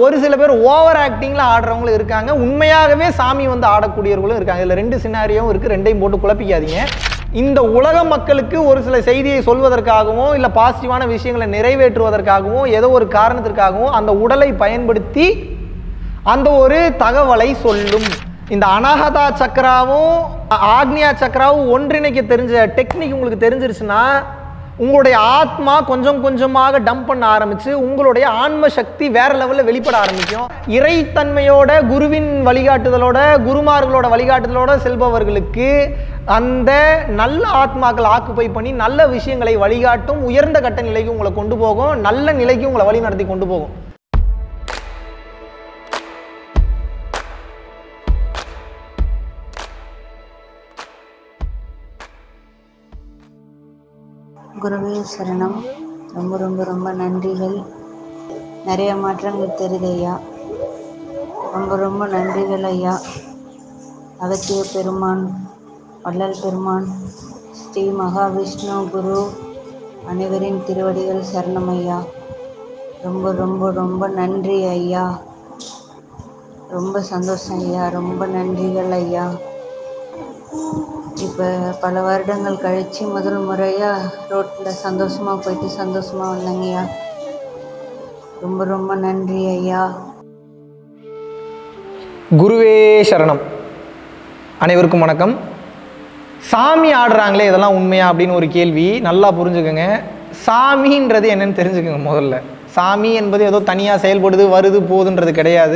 ஒரு சில பேர் ஓவர் ஆக்டிங்கில் ஆடுறவங்களும் இருக்காங்க உண்மையாகவே சாமி வந்து ஆடக்கூடியவர்களும் இருக்காங்க இதில் ரெண்டு சினாரியும் இருக்குது ரெண்டையும் போட்டு குழப்பிக்காதீங்க இந்த உலக மக்களுக்கு ஒரு சில செய்தியை சொல்வதற்காகவும் இல்லை பாசிட்டிவான விஷயங்களை நிறைவேற்றுவதற்காகவும் ஏதோ ஒரு காரணத்திற்காகவும் அந்த உடலை பயன்படுத்தி அந்த ஒரு தகவலை சொல்லும் இந்த அனாகதா சக்கராவும் ஆக்னியா சக்கராவும் ஒன்றிணைக்க தெரிஞ்ச டெக்னிக் உங்களுக்கு தெரிஞ்சிருச்சுன்னா உங்களுடைய ஆத்மா கொஞ்சம் கொஞ்சமாக டம்ப் பண்ண ஆரம்பிச்சு உங்களுடைய ஆன்ம சக்தி வேற லெவலில் வெளிப்பட ஆரம்பிக்கும் இறைத்தன்மையோட குருவின் வழிகாட்டுதலோட குருமார்களோட வழிகாட்டுதலோட செல்பவர்களுக்கு அந்த நல்ல ஆத்மாக்கள் ஆக்குப்பை பண்ணி நல்ல விஷயங்களை வழிகாட்டும் உயர்ந்த கட்ட நிலைக்கு உங்களை கொண்டு போகும் நல்ல நிலைக்கு உங்களை வழி நடத்தி கொண்டு போகும் குருவே சரணம் ரொம்ப ரொம்ப ரொம்ப நன்றிகள் நிறைய மாற்றங்கள் தெரியுது ஐயா ரொம்ப ரொம்ப நன்றிகள் ஐயா அகத்திய பெருமான் வள்ளல் பெருமான் ஸ்ரீ மகாவிஷ்ணு குரு அனைவரின் திருவடிகள் சரணம் ஐயா ரொம்ப ரொம்ப ரொம்ப நன்றி ஐயா ரொம்ப சந்தோஷம் ஐயா ரொம்ப நன்றிகள் ஐயா இப்போ பல வருடங்கள் கழித்து முதல் முறையாக ரோட்டில் சந்தோஷமாக போயிட்டு சந்தோஷமாக வந்தேங்கய்யா ரொம்ப ரொம்ப நன்றி ஐயா குருவே சரணம் அனைவருக்கும் வணக்கம் சாமி ஆடுறாங்களே இதெல்லாம் உண்மையா அப்படின்னு ஒரு கேள்வி நல்லா புரிஞ்சுக்கோங்க சாமின்றது என்னன்னு தெரிஞ்சுக்கோங்க முதல்ல சாமி என்பது ஏதோ தனியாக செயல்படுது வருது போகுதுன்றது கிடையாது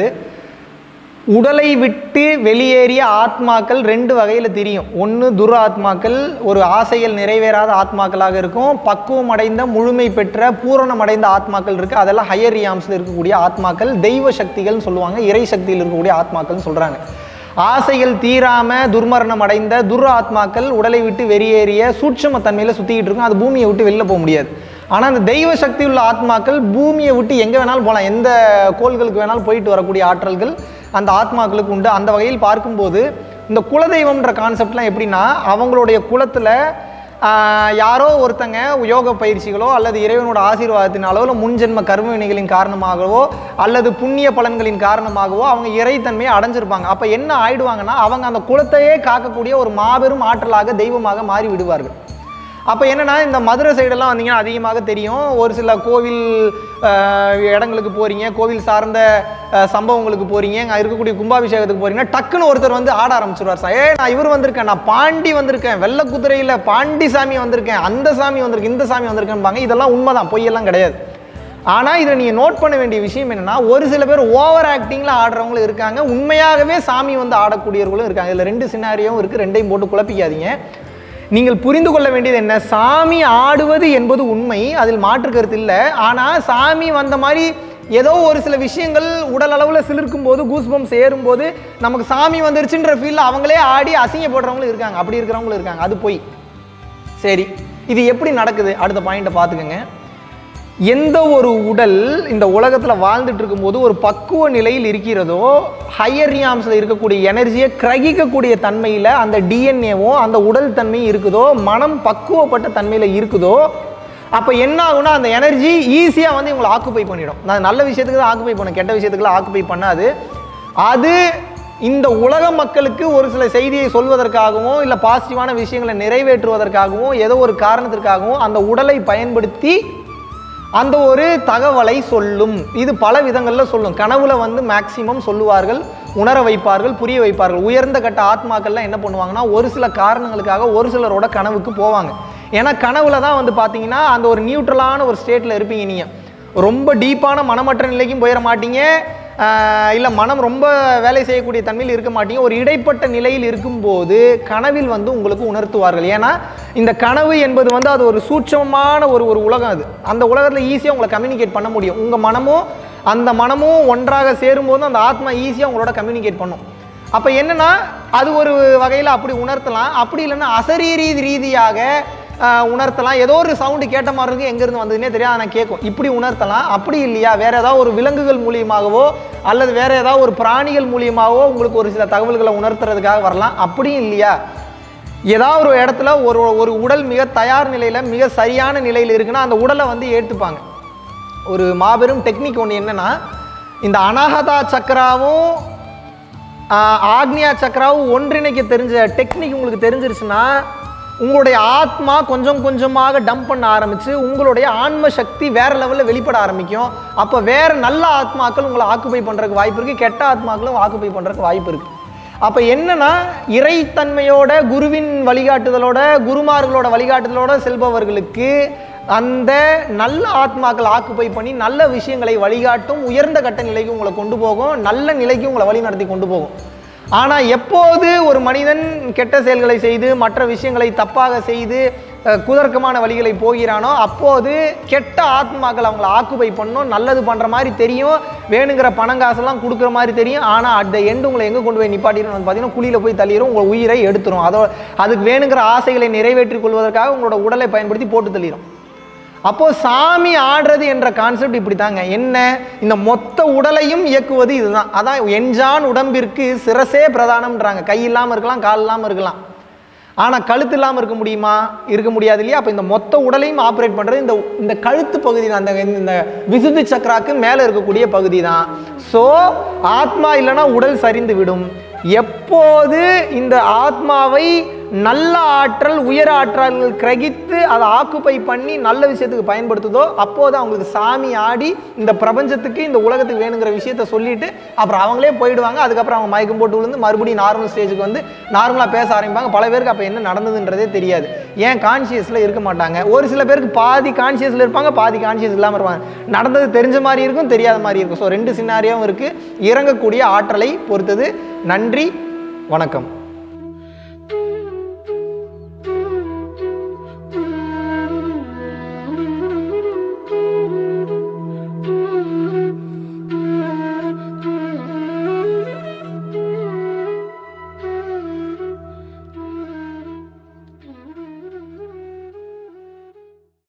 உடலை விட்டு வெளியேறிய ஆத்மாக்கள் ரெண்டு வகையில் தெரியும் ஒன்று துர ஆத்மாக்கள் ஒரு ஆசைகள் நிறைவேறாத ஆத்மாக்களாக இருக்கும் பக்குவம் அடைந்த முழுமை பெற்ற பூரணம் அடைந்த ஆத்மாக்கள் இருக்குது அதெல்லாம் ஹையர் ரியாம்ஸில் இருக்கக்கூடிய ஆத்மாக்கள் தெய்வ சக்திகள்னு சொல்லுவாங்க இறை சக்தியில் இருக்கக்கூடிய ஆத்மாக்கள்னு சொல்கிறாங்க ஆசைகள் தீராம துர்மரணம் அடைந்த துர் ஆத்மாக்கள் உடலை விட்டு வெளியேறிய சூட்சும தன்மையில் சுற்றிக்கிட்டு இருக்கும் அது பூமியை விட்டு வெளில போக முடியாது ஆனால் அந்த தெய்வ சக்தி உள்ள ஆத்மாக்கள் பூமியை விட்டு எங்கே வேணாலும் போகலாம் எந்த கோள்களுக்கு வேணாலும் போயிட்டு வரக்கூடிய ஆற்றல்கள் அந்த ஆத்மாக்களுக்கு உண்டு அந்த வகையில் பார்க்கும்போது இந்த குலதெய்வம்ன்ற கான்செப்ட்லாம் எப்படின்னா அவங்களுடைய குலத்தில் யாரோ ஒருத்தங்க யோக பயிற்சிகளோ அல்லது இறைவனோட ஆசீர்வாதத்தினாலோ இல்லை முன்ஜென்ம கர்ம வினைகளின் காரணமாகவோ அல்லது புண்ணிய பலன்களின் காரணமாகவோ அவங்க இறைத்தன்மையை அடைஞ்சிருப்பாங்க அப்போ என்ன ஆயிடுவாங்கன்னா அவங்க அந்த குலத்தையே காக்கக்கூடிய ஒரு மாபெரும் ஆற்றலாக தெய்வமாக மாறி விடுவார்கள் அப்போ என்னன்னா இந்த மதுரை சைடெல்லாம் வந்தீங்கன்னா அதிகமாக தெரியும் ஒரு சில கோவில் அஹ், இடங்களுக்கு போகிறீங்க கோவில் சார்ந்த அஹ், சம்பவங்களுக்கு போகிறீங்க அங்கே இருக்கக்கூடிய கும்பாபிஷேகத்துக்கு போகிறீங்கன்னா டக்குன்னு ஒருத்தர் வந்து ஆட ஆரம்பிச்சிருவார் சார் ஏ நான் இவர் வந்திருக்கேன் நான் பாண்டி வந்திருக்கேன் வெள்ளை குதிரையில் பாண்டி சாமி வந்திருக்கேன் அந்த சாமி வந்திருக்கு இந்த சாமி வந்திருக்கேன்பாங்க இதெல்லாம் உண்மைதான் பொய்யெல்லாம் கிடையாது ஆனால் இதில் நீங்கள் நோட் பண்ண வேண்டிய விஷயம் என்னென்னா ஒரு சில பேர் ஓவர் ஆக்டிங்கில் ஆடுறவங்களும் இருக்காங்க உண்மையாகவே சாமி வந்து ஆடக்கூடியவர்களும் இருக்காங்க இதில் ரெண்டு சினாரியும் இருக்குது ரெண்டையும் போட்டு குழப்பிக்காதீங்க நீங்கள் புரிந்து கொள்ள வேண்டியது என்ன சாமி ஆடுவது என்பது உண்மை அதில் மாற்று கருத்து இல்லை ஆனால் சாமி வந்த மாதிரி ஏதோ ஒரு சில விஷயங்கள் உடல் அளவில் சிலிர்க்கும் போது கூஸ்பம் சேரும்போது நமக்கு சாமி வந்துருச்சுன்ற ஃபீலில் அவங்களே ஆடி அசிங்கப்படுறவங்களும் இருக்காங்க அப்படி இருக்கிறவங்களும் இருக்காங்க அது போய் சரி இது எப்படி நடக்குது அடுத்த பாயிண்ட்டை பார்த்துக்கோங்க எந்த ஒரு உடல் இந்த உலகத்தில் வாழ்ந்துட்டு இருக்கும்போது ஒரு பக்குவ நிலையில் இருக்கிறதோ ஹையர் ரியாம்ஸில் இருக்கக்கூடிய எனர்ஜியை கிரகிக்கக்கூடிய தன்மையில் அந்த டிஎன்ஏவும் அந்த உடல் தன்மையும் இருக்குதோ மனம் பக்குவப்பட்ட தன்மையில் இருக்குதோ அப்போ என்ன ஆகும்னா அந்த எனர்ஜி ஈஸியாக வந்து இவங்களை ஆக்குப்பை பண்ணிடும் நான் நல்ல விஷயத்துக்கு தான் ஆக்குப்பை பண்ணும் கெட்ட விஷயத்துக்குலாம் ஆக்குப்பை பண்ணாது அது இந்த உலக மக்களுக்கு ஒரு சில செய்தியை சொல்வதற்காகவும் இல்லை பாசிட்டிவான விஷயங்களை நிறைவேற்றுவதற்காகவும் ஏதோ ஒரு காரணத்திற்காகவும் அந்த உடலை பயன்படுத்தி அந்த ஒரு தகவலை சொல்லும் இது பல விதங்களில் சொல்லும் கனவுல வந்து மேக்சிமம் சொல்லுவார்கள் உணர வைப்பார்கள் புரிய வைப்பார்கள் உயர்ந்த கட்ட ஆத்மாக்கள்லாம் என்ன பண்ணுவாங்கன்னா ஒரு சில காரணங்களுக்காக ஒரு சிலரோட கனவுக்கு போவாங்க ஏன்னா கனவுல தான் வந்து பார்த்தீங்கன்னா அந்த ஒரு நியூட்ரலான ஒரு ஸ்டேட்டில் இருப்பீங்க நீங்கள் ரொம்ப டீப்பான மனமற்ற நிலைக்கும் போயிட மாட்டீங்க இல்லை மனம் ரொம்ப வேலை செய்யக்கூடிய தன்மையில் இருக்க மாட்டீங்க ஒரு இடைப்பட்ட நிலையில் இருக்கும்போது கனவில் வந்து உங்களுக்கு உணர்த்துவார்கள் ஏன்னா இந்த கனவு என்பது வந்து அது ஒரு சூட்சமமான ஒரு ஒரு உலகம் அது அந்த உலகத்தில் ஈஸியாக உங்களை கம்யூனிகேட் பண்ண முடியும் உங்கள் மனமும் அந்த மனமும் ஒன்றாக சேரும்போது அந்த ஆத்மா ஈஸியாக உங்களோட கம்யூனிகேட் பண்ணும் அப்போ என்னன்னா அது ஒரு வகையில் அப்படி உணர்த்தலாம் அப்படி இல்லைன்னா அசரீரி ரீதியாக ஆஹ், உணர்த்தலாம் ஏதோ ஒரு சவுண்டு கேட்ட மாதிரி இருக்கு எங்கேருந்து வந்ததுன்னே தெரியாது நான் கேட்கும் இப்படி உணர்த்தலாம் அப்படி இல்லையா வேற ஏதாவது ஒரு விலங்குகள் மூலியமாகவோ அல்லது வேற ஏதாவது ஒரு பிராணிகள் மூலியமாகவோ உங்களுக்கு ஒரு சில தகவல்களை உணர்த்துறதுக்காக வரலாம் அப்படியும் இல்லையா ஏதாவது ஒரு இடத்துல ஒரு ஒரு உடல் மிக தயார் நிலையில் மிக சரியான நிலையில் இருக்குன்னா அந்த உடலை வந்து ஏற்றுப்பாங்க ஒரு மாபெரும் டெக்னிக் ஒன்று என்னன்னா இந்த அனாகதா சக்கராவும் ஆஹ், ஆக்னியா சக்கராவும் ஒன்றிணைக்க தெரிஞ்ச டெக்னிக் உங்களுக்கு தெரிஞ்சிருச்சுன்னா உங்களுடைய ஆத்மா கொஞ்சம் கொஞ்சமாக டம்ப் பண்ண ஆரம்பிச்சு உங்களுடைய ஆன்ம சக்தி வேற லெவலில் வெளிப்பட ஆரம்பிக்கும் அப்போ வேற நல்ல ஆத்மாக்கள் உங்களை ஆக்குபை பண்ணுறதுக்கு வாய்ப்பு இருக்குது கெட்ட ஆத்மாக்களும் ஆக்குபை பண்ணுறதுக்கு வாய்ப்பு இருக்குது அப்போ என்னன்னா இறைத்தன்மையோட குருவின் வழிகாட்டுதலோட குருமார்களோட வழிகாட்டுதலோட செல்பவர்களுக்கு அந்த நல்ல ஆத்மாக்கள் ஆக்குப்பை பண்ணி நல்ல விஷயங்களை வழிகாட்டும் உயர்ந்த கட்ட நிலைக்கு உங்களை கொண்டு போகும் நல்ல நிலைக்கு உங்களை வழி நடத்தி கொண்டு போகும் ஆனால் எப்போது ஒரு மனிதன் கெட்ட செயல்களை செய்து மற்ற விஷயங்களை தப்பாக செய்து அஹ், குதர்க்கமான வழிகளை போகிறானோ அப்போது கெட்ட ஆத்மாக்கள் அவங்கள ஆக்குபை பண்ணும் நல்லது பண்ணுற மாதிரி தெரியும் வேணுங்கிற பணங்காசெல்லாம் கொடுக்குற மாதிரி தெரியும் ஆனால் அட் த எண்டு உங்களை எங்கே கொண்டு போய் நிப்பாட்டிடும் பார்த்தீங்கன்னா குழியில் போய் தள்ளிடும் உங்கள் உயிரை எடுத்துரும் அதோ அதுக்கு வேணுங்கிற ஆசைகளை நிறைவேற்றிக் கொள்வதற்காக உங்களோட உடலை பயன்படுத்தி போட்டு தள்ளிடும் அப்போ சாமி ஆடுறது என்ற கான்செப்ட் இப்படி தாங்க என்ன இந்த மொத்த உடலையும் இயக்குவது இதுதான் அதான் எஞ்சான் உடம்பிற்கு சிரசே பிரதானம்ன்றாங்க கை இல்லாமல் இருக்கலாம் கால் இல்லாமல் இருக்கலாம் ஆனால் கழுத்து இல்லாமல் இருக்க முடியுமா இருக்க முடியாது இல்லையா அப்போ இந்த மொத்த உடலையும் ஆப்ரேட் பண்ணுறது இந்த இந்த கழுத்து பகுதி தான் அந்த இந்த விசுத்தி சக்கராக்கு மேலே இருக்கக்கூடிய பகுதி தான் ஸோ ஆத்மா இல்லைன்னா உடல் சரிந்து விடும் எப்போது இந்த ஆத்மாவை நல்ல ஆற்றல் உயர் ஆற்றல்கள் கிரகித்து அதை ஆக்குப்பை பண்ணி நல்ல விஷயத்துக்கு பயன்படுத்துதோ அப்போது அவங்களுக்கு சாமி ஆடி இந்த பிரபஞ்சத்துக்கு இந்த உலகத்துக்கு வேணுங்கிற விஷயத்த சொல்லிட்டு அப்புறம் அவங்களே போயிடுவாங்க அதுக்கப்புறம் அவங்க மயக்கம் போட்டு விழுந்து மறுபடியும் நார்மல் ஸ்டேஜுக்கு வந்து நார்மலாக பேச ஆரம்பிப்பாங்க பல பேருக்கு அப்போ என்ன நடந்ததுன்றதே தெரியாது ஏன் கான்சியஸில் இருக்க மாட்டாங்க ஒரு சில பேருக்கு பாதி கான்சியஸில் இருப்பாங்க பாதி கான்சியஸ் இல்லாமல் இருப்பாங்க நடந்தது தெரிஞ்ச மாதிரி இருக்கும் தெரியாத மாதிரி இருக்கும் ஸோ ரெண்டு சின்னாரியாவும் இருக்குது இறங்கக்கூடிய ஆற்றலை பொறுத்தது நன்றி வணக்கம்